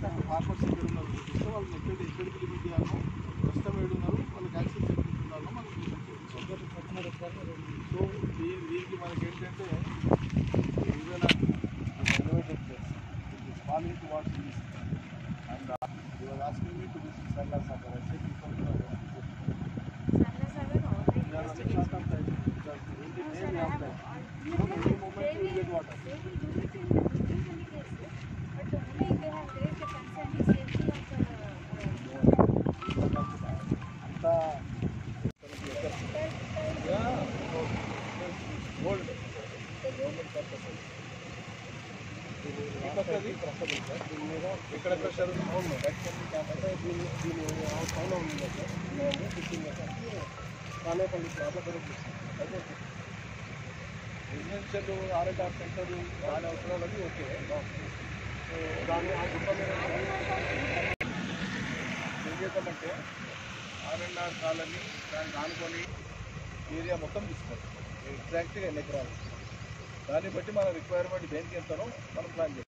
Farmers ఎక్కడ ఉన్నారు చూపిస్తే వాళ్ళని ఎక్కడ ఎక్కడికి లిమిట్ చేయాలో ప్రస్తుతం ఏడు ఉన్నారు వాళ్ళకి యాక్సెస్ ఎక్కడ ఉండాలో మనకి సో దీ- దీనికి మనకి ఏంటంటే ఏదైనా elevated place falling towards east and you are asking me to visit Sarla Sagar I said before you are They are running short of time. The only day we have time. So any moment we will get water. అంతా gold దీని మీద ఎక్కడెక్కడ షరూర్ అవును actually camp అంటే దీని దీని పైన ఉంది కదా ఫిఫ్టీన్ కాలేపల్లి ప్లాట్ల గురించి రెసిడెన్షియల్ ఆర్ఎండ్ఆర్ సెంటర్ దాని అవసరాలకి ఓకే సో దాని ఆ గుట్ట మీద ఏం చేద్దామంటే ఆర్ఎన్ఆర్ కాలనీ దాన్ని ఆనుకొని ఏరియా మొత్తం తీసుకోవాలి ఎగ్జాక్ట్గా ఎన్ని ఎకరాలు దాన్ని బట్టి మన రిక్వైర్మెంట్ దేనికి ఎంతనో మనం ప్లాన్ చేస్తాం